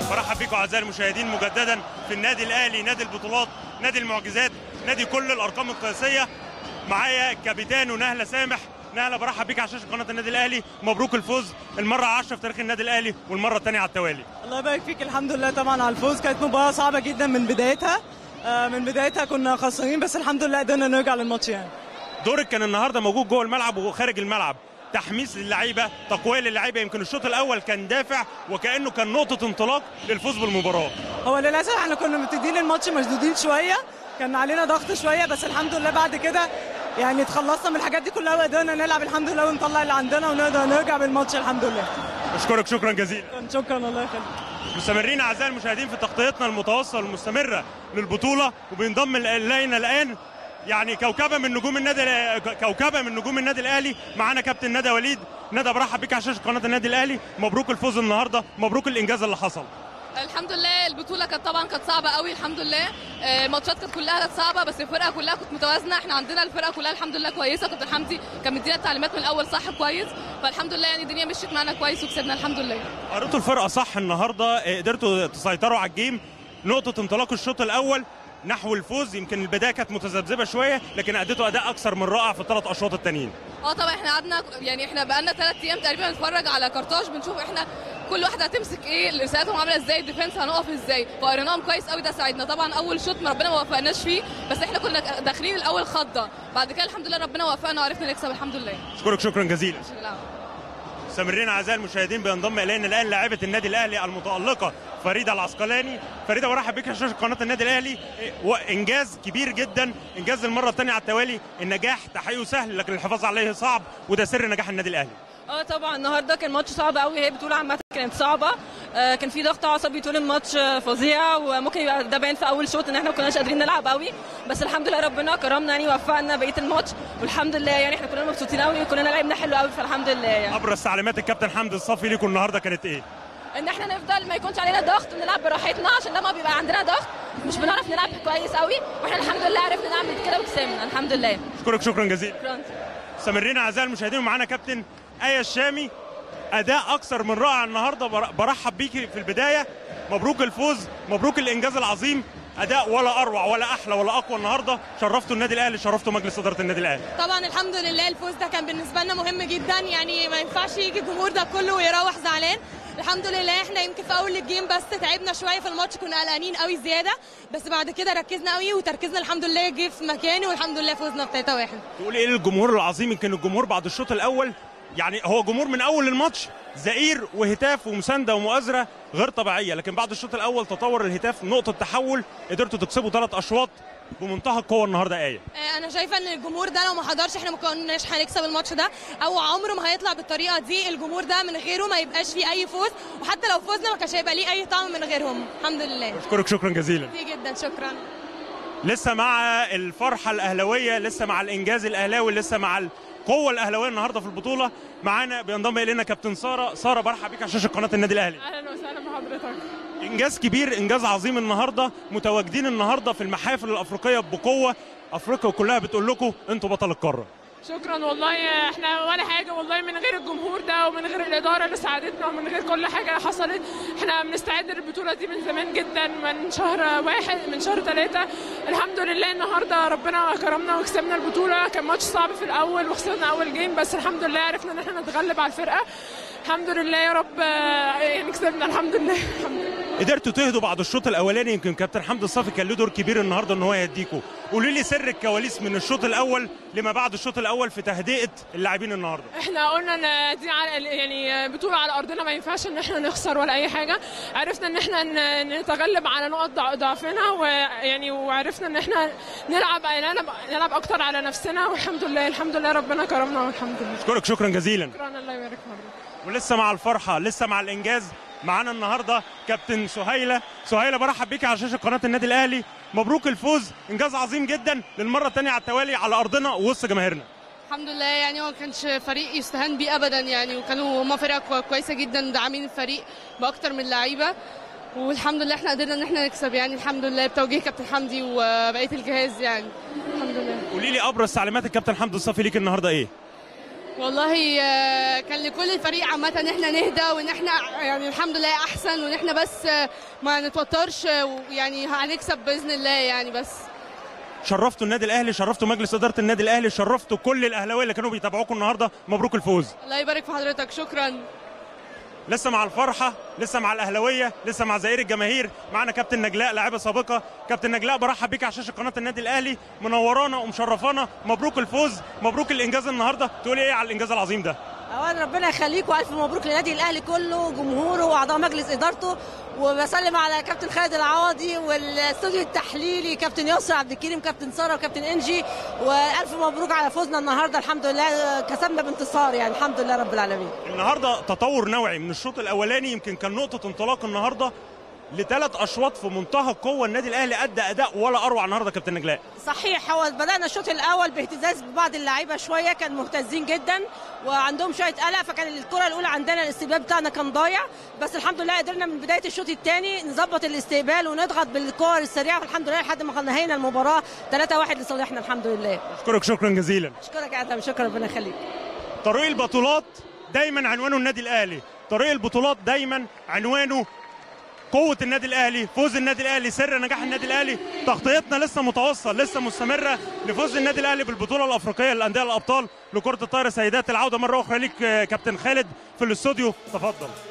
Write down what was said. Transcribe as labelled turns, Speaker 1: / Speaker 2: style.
Speaker 1: برحب بيكم اعزائي المشاهدين مجددا في النادي الاهلي نادي البطولات نادي المعجزات نادي كل الارقام القياسيه معايا كابتن ونهله سامح نهله برحب بيك على شاشه قناه النادي الاهلي مبروك الفوز المره 10 في تاريخ النادي الاهلي والمره الثانيه على التوالي
Speaker 2: الله يبارك فيك الحمد لله طبعا على الفوز كانت مباراه صعبه جدا من بدايتها آه، من بدايتها كنا خسرانين بس الحمد لله قدرنا نرجع للماتش يعني
Speaker 1: دورك كان النهارده موجود جوه الملعب وخارج الملعب تحميس للعيبه تقويه للعيبه يمكن الشوط الاول كان دافع وكانه كان نقطه انطلاق للفوز بالمباراه
Speaker 2: هو للاسف احنا كنا مبتدئين الماتش مشدودين شويه كان علينا ضغط شويه بس الحمد لله بعد كده يعني اتخلصنا من الحاجات دي كلها وقدرنا نلعب الحمد لله ونطلع اللي عندنا ونقدر نرجع بالماتش الحمد لله
Speaker 1: اشكرك شكرا جزيلا
Speaker 2: شكرا الله يخليك
Speaker 1: مستمرين اعزائي المشاهدين في تغطيتنا المتواصله المستمره للبطوله وبينضم الينا الان يعني كوكبه من نجوم النادي كوكبه من نجوم النادي الاهلي معانا كابتن ندى وليد ندى برحب بيك على شاشه قناه النادي الاهلي مبروك الفوز النهارده مبروك الانجاز اللي حصل
Speaker 3: الحمد لله البطوله كانت طبعا كانت صعبه قوي الحمد لله آه، الماتشات كانت كلها كانت صعبه بس الفرقه كلها كانت متوازنه احنا عندنا الفرقه كلها الحمد لله كويسه كابتن حمدي كان مدينا التعليمات من الاول صح كويس فالحمد لله يعني الدنيا مشيت معانا كويس وكسبنا الحمد لله
Speaker 1: قريتوا الفرقه صح النهارده آه، قدرتوا تسيطروا على الجيم نقطه انطلاق الشوط الاول نحو الفوز يمكن البدايه كانت متذبذبه شويه لكن اديتوا اداء اكثر من رائع في الثلاث اشواط التانيين
Speaker 3: اه طبعا احنا قعدنا يعني احنا بقالنا ثلاث ايام تقريبا نتفرج على كارتاج بنشوف احنا كل واحده هتمسك ايه الرسالتهم عامله ازاي الديفنس هنقف ازاي فقريناهم كويس قوي ده ساعدنا طبعا اول شوط ما ربنا ما وفقناش فيه بس احنا كنا داخلين الاول خضه بعد كده الحمد لله ربنا وفقنا وعرفنا نكسب الحمد لله
Speaker 1: اشكرك شكرا جزيلا
Speaker 3: شكرا.
Speaker 1: مستمرين اعزائي المشاهدين بينضم الينا الان لاعبه النادي الاهلي المتالقه فريده العسقلاني فريده برحب بك على شاشه قناه النادي الاهلي إيه، وانجاز كبير جدا انجاز المره الثانيه على التوالي النجاح تحقيقه سهل لكن الحفاظ عليه صعب وده سر نجاح النادي الاهلي
Speaker 4: اه طبعا النهارده كان ماتش صعب قوي هي بطوله عامه كانت صعبه آه كان في ضغط عصبي طول الماتش آه، فظيع وممكن يبقى ده باين في اول شوط ان احنا ما كناش قادرين نلعب قوي بس الحمد لله ربنا كرمنا يعني وفقنا بقيه الماتش والحمد لله يعني احنا كلنا مبسوطين قوي وكلنا لعبنا حلو قوي فالحمد لله يعني
Speaker 1: ابرز تعليمات الكابتن حمدي الصافي ليكم النهارده كانت ايه؟
Speaker 4: ان احنا نفضل ما يكونش علينا ضغط ونلعب براحتنا عشان لما بيبقى عندنا ضغط مش بنعرف نلعب كويس قوي واحنا الحمد لله عرفنا نعمل كده وكسبنا الحمد لله
Speaker 1: اشكرك شكرا جزيلا
Speaker 4: شكرا
Speaker 1: مستمرين اعزائي المشاهدين ومعانا كابتن ايه الشامي اداء اكثر من رائع النهارده بر- برحب بيكي في البدايه مبروك الفوز مبروك الانجاز العظيم اداء ولا اروع ولا احلى ولا اقوى النهارده شرفتوا النادي الاهلي شرفتوا مجلس اداره النادي الاهلي
Speaker 5: طبعا الحمد لله الفوز ده كان بالنسبه لنا مهم جدا يعني ما ينفعش يجي الجمهور ده كله ويروح زعلان الحمد لله احنا يمكن في اول الجيم بس تعبنا شويه في الماتش كنا قلقانين قوي زياده بس بعد كده ركزنا قوي وتركيزنا الحمد لله جه في مكانه والحمد لله فوزنا ب 3 1
Speaker 1: تقولي ايه للجمهور العظيم يمكن الجمهور بعد الشوط الاول يعني هو جمهور من اول الماتش زئير وهتاف ومسانده ومؤازره غير طبيعيه لكن بعد الشوط الاول تطور الهتاف نقطه تحول قدرتوا تكسبوا ثلاث اشواط بمنتهى القوه النهارده ايه
Speaker 5: آه، انا شايفه ان الجمهور ده لو ما حضرش احنا ما كناش هنكسب الماتش ده او عمره ما هيطلع بالطريقه دي الجمهور ده من غيره ما يبقاش فيه اي فوز وحتى لو فوزنا ما كانش هيبقى ليه اي طعم من غيرهم الحمد لله
Speaker 1: اشكرك شكرا جزيلا
Speaker 5: كتير جدا شكرا
Speaker 1: لسه مع الفرحه الاهلاويه لسه مع الانجاز الاهلاوي لسه مع القوه الاهلاويه النهارده في البطوله معانا بينضم الينا كابتن ساره ساره برحب بيك على شاشه قناه النادي الاهلي
Speaker 6: اهلا وسهلا بحضرتك
Speaker 1: انجاز كبير انجاز عظيم النهارده متواجدين النهارده في المحافل الافريقيه بقوه افريقيا كلها بتقول لكم انتوا بطل القاره
Speaker 6: شكرا والله احنا ولا حاجه والله من غير الجمهور ده ومن غير الاداره اللي ساعدتنا ومن غير كل حاجه حصلت احنا بنستعد للبطوله دي من زمان جدا من شهر واحد من شهر ثلاثة الحمد لله النهارده ربنا كرمنا وكسبنا البطوله كان ماتش صعب في الاول وخسرنا اول جيم بس الحمد لله عرفنا ان احنا نتغلب على الفرقه الحمد لله يا رب آه، يعني كسبنا الحمد لله الحمد لله
Speaker 1: قدرتوا تهدوا بعد الشوط الاولاني يمكن كابتن حمدي الصافي كان له دور كبير النهارده ان هو يهديكوا قولوا لي سر الكواليس من الشوط الاول لما بعد الشوط الاول في تهدئه اللاعبين النهارده
Speaker 6: احنا قلنا ان دي على يعني بطوله على ارضنا ما ينفعش ان احنا نخسر ولا اي حاجه عرفنا ان احنا ن- نتغلب على نقط ضع- ضعفنا ويعني وعرفنا ان احنا نلعب نلعب نلعب اكتر على نفسنا والحمد لله الحمد لله ربنا كرمنا والحمد لله
Speaker 1: اشكرك شكرا جزيلا
Speaker 6: شكرا الله يبارك في حضرتك
Speaker 1: ولسه مع الفرحه لسه مع الانجاز معانا النهارده كابتن سهيله سهيله برحب بيك على شاشه قناه النادي الاهلي مبروك الفوز انجاز عظيم جدا للمره الثانيه على التوالي على ارضنا ووسط جماهيرنا
Speaker 3: الحمد لله يعني هو ما كانش فريق يستهان بيه ابدا يعني وكانوا هما فرقه كوي- كويسه جدا داعمين الفريق باكتر من لعيبه والحمد لله احنا قدرنا ان احنا نكسب يعني الحمد لله بتوجيه كابتن حمدي وبقيه الجهاز يعني الحمد لله
Speaker 1: قولي لي ابرز تعليمات الكابتن حمدي الصافي ليك النهارده ايه
Speaker 5: والله آه، كان لكل الفريق عامة ان احنا نهدى وان احنا يعني الحمد لله احسن وان احنا بس آه، ما نتوترش آه، ويعني هنكسب باذن الله يعني بس
Speaker 1: شرفتوا النادي الاهلي شرفتوا مجلس اداره النادي الاهلي شرفتوا كل الاهلاويه اللي كانوا بيتابعوكم النهارده مبروك الفوز
Speaker 5: الله يبارك في حضرتك شكرا
Speaker 1: لسه مع الفرحه لسه مع الاهلاويه لسه مع زائر الجماهير معنا كابتن نجلاء لاعبه سابقه كابتن نجلاء برحب بيك على شاشه قناه النادي الاهلي منورانا ومشرفانا مبروك الفوز مبروك الانجاز النهارده تقولي ايه على الانجاز العظيم ده
Speaker 7: اولا ربنا يخليك والف مبروك للنادي الاهلي كله جمهوره واعضاء مجلس ادارته وبسلم على كابتن خالد العوضي والاستوديو التحليلي كابتن يسرا عبد الكريم كابتن ساره وكابتن انجي والف مبروك على فوزنا النهارده الحمد لله كسبنا بانتصار يعني الحمد لله رب العالمين
Speaker 1: النهارده تطور نوعي من الشوط الاولاني يمكن كان نقطه انطلاق النهارده لثلاث اشواط في منتهى القوه النادي الاهلي ادى اداء ولا اروع النهارده كابتن نجلاء
Speaker 7: صحيح هو بدانا الشوط الاول باهتزاز ببعض اللعيبه شويه كان مهتزين جدا وعندهم شويه قلق فكان الكره الاولى عندنا الاستقبال بتاعنا كان ضايع بس الحمد لله قدرنا من بدايه الشوط الثاني نظبط الاستقبال ونضغط بالكور السريعه والحمد لله لحد ما نهينا المباراه 3-1 لصالحنا الحمد لله
Speaker 1: اشكرك شكرا جزيلا
Speaker 7: اشكرك يا ادم شكرا ربنا يخليك
Speaker 1: طريق البطولات دايما عنوانه النادي الاهلي طريق البطولات دايما عنوانه قوة النادي الأهلي، فوز النادي الأهلي، سر نجاح النادي الأهلي، تغطيتنا لسه متواصل لسه مستمرة لفوز النادي الأهلي بالبطولة الأفريقية للأندية الأبطال لكرة الطائرة سيدات العودة مرة أخرى ليك آه، كابتن خالد في الاستوديو، تفضل.